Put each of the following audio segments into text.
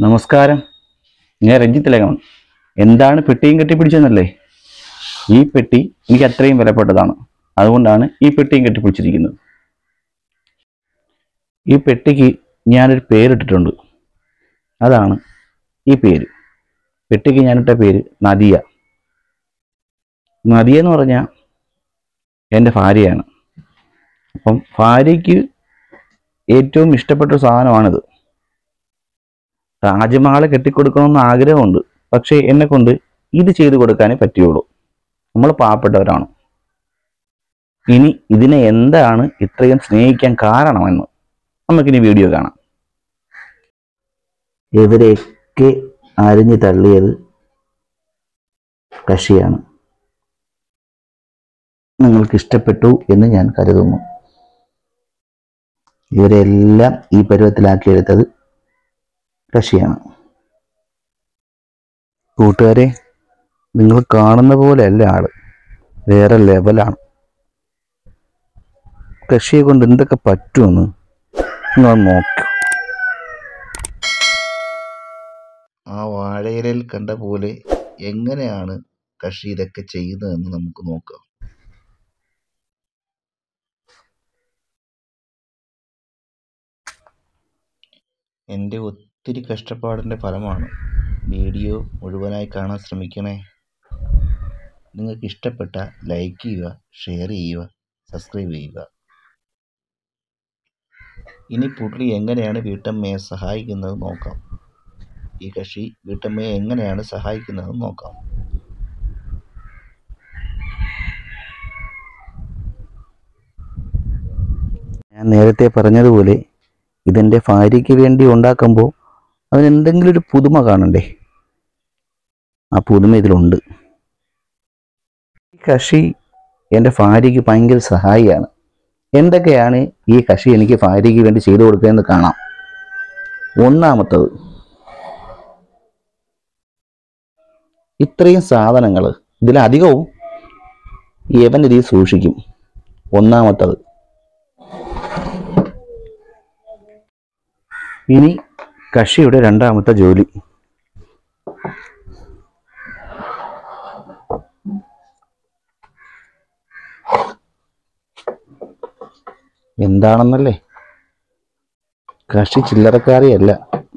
നമസ്കാരം ഞാൻ രഞ്ജിത്ത് ലേഖനം എന്താണ് പെട്ടിയും കെട്ടിപ്പിടിച്ചെന്നല്ലേ ഈ പെട്ടി എനിക്ക് അത്രയും വിലപ്പെട്ടതാണ് അതുകൊണ്ടാണ് ഈ പെട്ടിയും കെട്ടിപ്പിടിച്ചിരിക്കുന്നത് ഈ പെട്ടിക്ക് ഞാനൊരു പേരിട്ടിട്ടുണ്ട് അതാണ് ഈ പേര് പെട്ടിക്ക് ഞാനിട്ട പേര് നദിയ നദിയ എന്ന് പറഞ്ഞാൽ എൻ്റെ ഭാര്യയാണ് അപ്പം ഭാര്യയ്ക്ക് ഏറ്റവും ഇഷ്ടപ്പെട്ട ഒരു സാധനമാണിത് താജ്മഹൽ കെട്ടിക്കൊടുക്കണമെന്ന് ആഗ്രഹമുണ്ട് പക്ഷേ എന്നെ കൊണ്ട് ഇത് ചെയ്തു കൊടുക്കാനേ പറ്റുള്ളൂ നമ്മൾ പാവപ്പെട്ടവരാണ് ഇനി ഇതിനെ എന്താണ് ഇത്രയും സ്നേഹിക്കാൻ കാരണമെന്ന് നമുക്കിനി വീഡിയോ കാണാം ഇവരെയൊക്കെ അരിഞ്ഞു തള്ളിയത് കഷിയാണ് നിങ്ങൾക്ക് ഇഷ്ടപ്പെട്ടു എന്ന് ഞാൻ കരുതുന്നു ഇവരെല്ലാം ഈ പരുവത്തിലാക്കിയെടുത്തത് കഷിയാണ് കൂട്ടുകാരെ നിങ്ങൾ കാണുന്ന പോലെയല്ല ആള് വേറെ ലെവലാണ് കഷിയെ കൊണ്ട് എന്തൊക്കെ പറ്റുമെന്ന് നിങ്ങൾ നോക്കൂ ആ വാഴയിലയിൽ കണ്ട പോലെ എങ്ങനെയാണ് കഷി ഇതൊക്കെ ചെയ്യുന്നതെന്ന് നമുക്ക് നോക്കാം എൻ്റെ ഒത്തിരി കഷ്ടപ്പാടിൻ്റെ ഫലമാണ് വീഡിയോ മുഴുവനായി കാണാൻ ശ്രമിക്കണേ നിങ്ങൾക്ക് ഇഷ്ടപ്പെട്ട ലൈക്ക് ചെയ്യുക ഷെയർ ചെയ്യുക സബ്സ്ക്രൈബ് ചെയ്യുക ഇനി പുള്ളി എങ്ങനെയാണ് വീട്ടമ്മയെ സഹായിക്കുന്നത് നോക്കാം ഈ കക്ഷി വീട്ടമ്മയെ എങ്ങനെയാണ് സഹായിക്കുന്നത് നോക്കാം ഞാൻ നേരത്തെ പറഞ്ഞതുപോലെ ഇതെൻ്റെ ഭാര്യയ്ക്ക് വേണ്ടി ഉണ്ടാക്കുമ്പോൾ അതിന് എന്തെങ്കിലും ഒരു പുതുമ കാണണ്ടേ ആ പുതുമ ഇതിലുണ്ട് ഈ കഷി എൻ്റെ ഭാര്യയ്ക്ക് ഭയങ്കര സഹായിയാണ് എന്തൊക്കെയാണ് ഈ കഷി എനിക്ക് ഭാര്യയ്ക്ക് വേണ്ടി ചെയ്തു കൊടുക്കുകയെന്ന് കാണാം ഒന്നാമത്തത് ഇത്രയും സാധനങ്ങൾ ഇതിലധികവും യവൻ ഇതിൽ സൂക്ഷിക്കും ഒന്നാമത്തത് ഇനി കഷിയുടെ രണ്ടാമത്തെ ജോലി എന്താണെന്നല്ലേ കഷി ചില്ലറക്കാരിയല്ല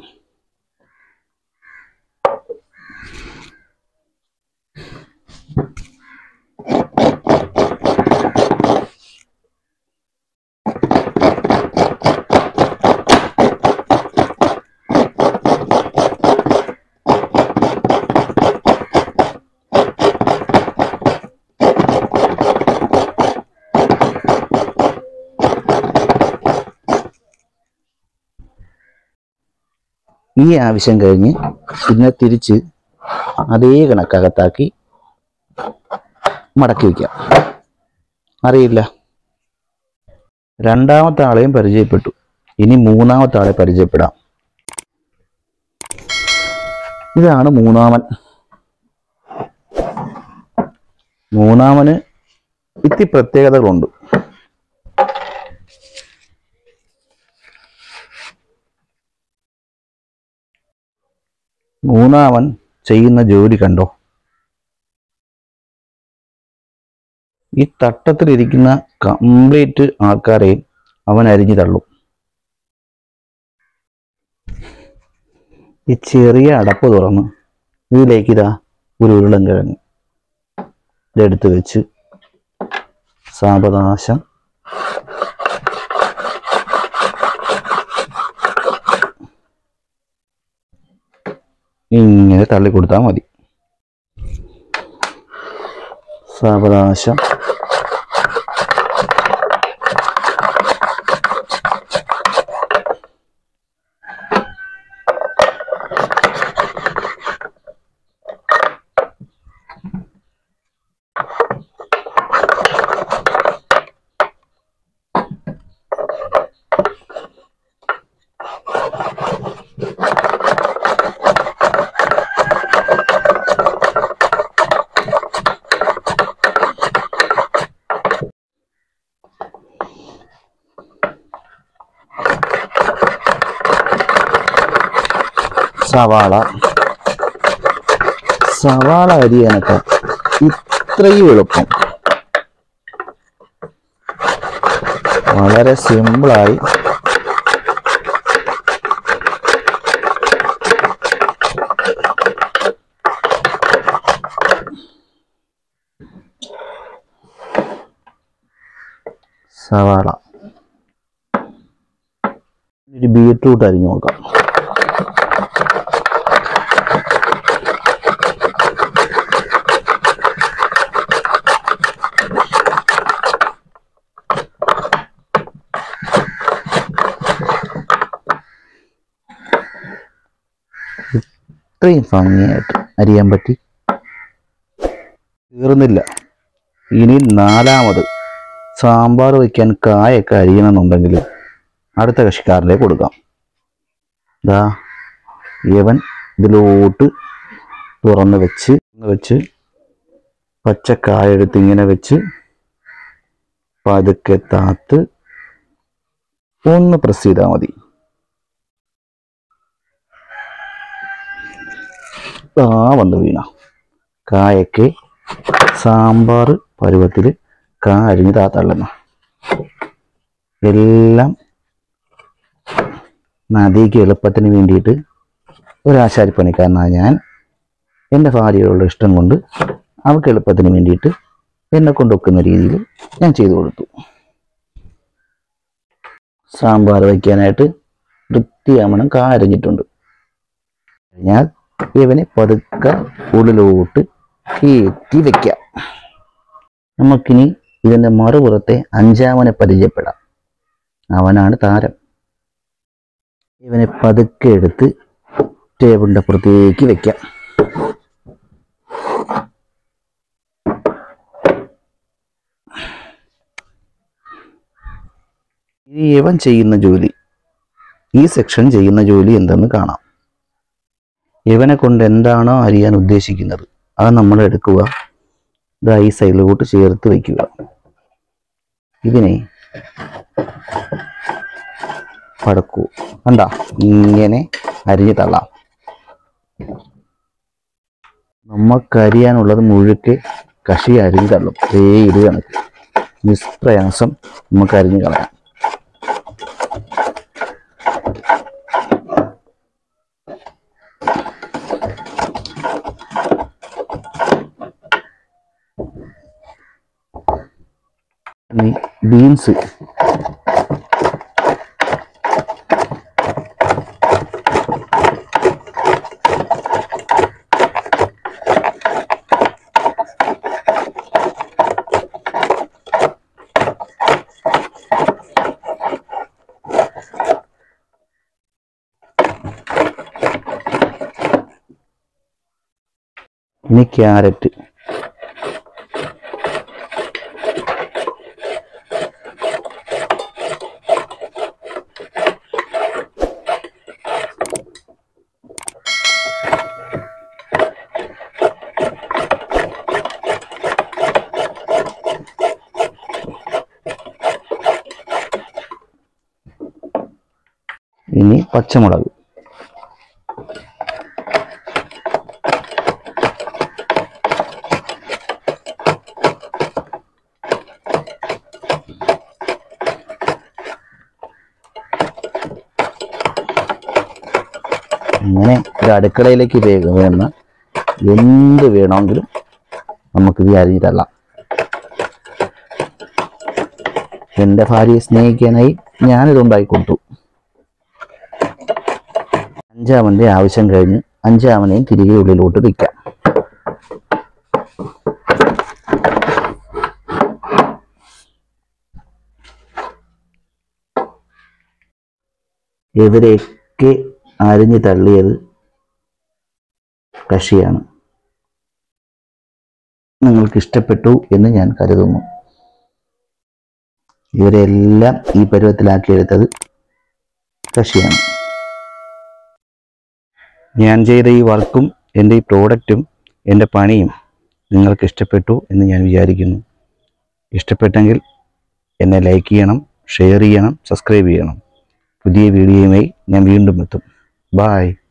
ഈ ആവശ്യം കഴിഞ്ഞ് ഇതിനെ തിരിച്ച് അതേ കണക്കകത്താക്കി മടക്കി വയ്ക്കാം അറിയില്ല രണ്ടാമത്തെ ആളെയും പരിചയപ്പെട്ടു ഇനി മൂന്നാമത്തെ ആളെ പരിചയപ്പെടാം ഇതാണ് മൂന്നാമൻ മൂന്നാമന് ഇത്തി പ്രത്യേകതകളുണ്ട് മൂന്നാമൻ ചെയ്യുന്ന ജോലി കണ്ടോ ഈ തട്ടത്തിലിരിക്കുന്ന കംപ്ലീറ്റ് ആൾക്കാരെയും അവൻ അരിഞ്ഞു തള്ളും ഈ ചെറിയ അടപ്പ് തുറന്ന് ഇതിലേക്ക് ഇതാ ഒരു ഉരുളൻ കിഴങ്ങ് ഇതെടുത്ത് വെച്ച് സാവകാശം ഇങ്ങനെ തള്ളി കൊടുത്താൽ മതി സാവകാശം സവാള സവാള അരിയാനൊക്കെ ഇത്രയും എളുപ്പം വളരെ സിമ്പിളായി സവാള ഒരു ബീട്രൂട്ട് അരിഞ്ഞു നോക്കാം ഇത്രയും ഭംഗിയായിട്ട് അരിയാൻ പറ്റി തീർന്നില്ല ഇനി നാലാമത് സാമ്പാർ വയ്ക്കാൻ കായൊക്കെ അരിയണമെന്നുണ്ടെങ്കിൽ അടുത്ത കക്ഷിക്കാരൻ്റെ കൊടുക്കാം ദാ ഇവൻ ഇതിലോട്ട് തുറന്ന് വെച്ച് വെച്ച് പച്ചക്കായ എടുത്ത് ഇങ്ങനെ വെച്ച് പതുക്കെ താത്ത് ഒന്ന് പ്രസ് ചെയ്താൽ മതി ആ വന്ന് വീണ കായൊക്കെ സാമ്പാർ പരുവത്തിൽ കാ അരിഞ്ഞ് താത്തള്ളുന്ന എല്ലാം നദിക്ക് എളുപ്പത്തിന് വേണ്ടിയിട്ട് ഒരു ആശാരിപ്പണിക്കാരനാണ് ഞാൻ എൻ്റെ ഭാര്യയോടുള്ള ഇഷ്ടം കൊണ്ട് അവൾക്ക് എളുപ്പത്തിന് വേണ്ടിയിട്ട് എന്നെ കൊണ്ടൊക്കുന്ന രീതിയിൽ ഞാൻ ചെയ്തു കൊടുത്തു സാമ്പാർ വയ്ക്കാനായിട്ട് വൃത്തിയാമണം കാ അരിഞ്ഞിട്ടുണ്ട് ഞാൻ ഇവനെ പതുക്കെ ഉള്ളിലോട്ട് കയറ്റി വെക്കാം നമുക്കിനി ഇതിൻ്റെ മറുപുറത്തെ അഞ്ചാമനെ പരിചയപ്പെടാം അവനാണ് താരം ഇവനെ പതുക്കെ എടുത്ത് ടേബിളിൻ്റെ പുറത്തേക്ക് വെക്കാം ഇനി ഇവൻ ചെയ്യുന്ന ജോലി ഈ സെക്ഷൻ ചെയ്യുന്ന ജോലി എന്തെന്ന് കാണാം ഇവനെ കൊണ്ട് എന്താണോ അറിയാൻ ഉദ്ദേശിക്കുന്നത് അത് നമ്മൾ എടുക്കുക ഇതാ ഈ സൈഡിലോട്ട് ചേർത്ത് വയ്ക്കുക ഇതിനെ പടക്കൂ കണ്ട ഇങ്ങനെ അരിഞ്ഞ് തള്ളാം നമുക്കരിയാനുള്ളത് മുഴുക്കെ കഷി അരിഞ്ഞ് തള്ളും ദേ ഇത് കണക്ക് നിഷ്പ്രയാസം നമുക്ക് അരിഞ്ഞ് കളയാം ഇനി ബീൻസ് ഇനി ക്യാരറ്റ് ഇനി പച്ചമുളക് ഇങ്ങനെ ഒരു അടുക്കളയിലേക്ക് വേഗം വേണ്ട എന്ത് വേണമെങ്കിലും നമുക്കിത് അരിഞ്ഞ് തള്ളാം എൻ്റെ ഭാര്യയെ സ്നേഹിക്കാനായി ഞാനിത് ഉണ്ടാക്കി കൊടുത്തു അഞ്ചാമൻ്റെ ആവശ്യം കഴിഞ്ഞ് അഞ്ചാമനെയും തിരികെ ഉള്ളിലോട്ട് വയ്ക്കാം ഇവരെയൊക്കെ അരിഞ്ഞു തള്ളിയത് കഷിയാണ് നിങ്ങൾക്ക് ഇഷ്ടപ്പെട്ടു എന്ന് ഞാൻ കരുതുന്നു ഇവരെല്ലാം ഈ പരുവത്തിലാക്കിയെടുത്തത് കഷിയാണ് ഞാൻ ചെയ്ത ഈ വർക്കും എൻ്റെ ഈ പ്രോഡക്റ്റും എൻ്റെ പണിയും നിങ്ങൾക്ക് ഇഷ്ടപ്പെട്ടു എന്ന് ഞാൻ വിചാരിക്കുന്നു ഇഷ്ടപ്പെട്ടെങ്കിൽ എന്നെ ലൈക്ക് ചെയ്യണം ഷെയർ ചെയ്യണം സബ്സ്ക്രൈബ് ചെയ്യണം പുതിയ വീഡിയോയുമായി ഞാൻ വീണ്ടും എത്തും ബായ്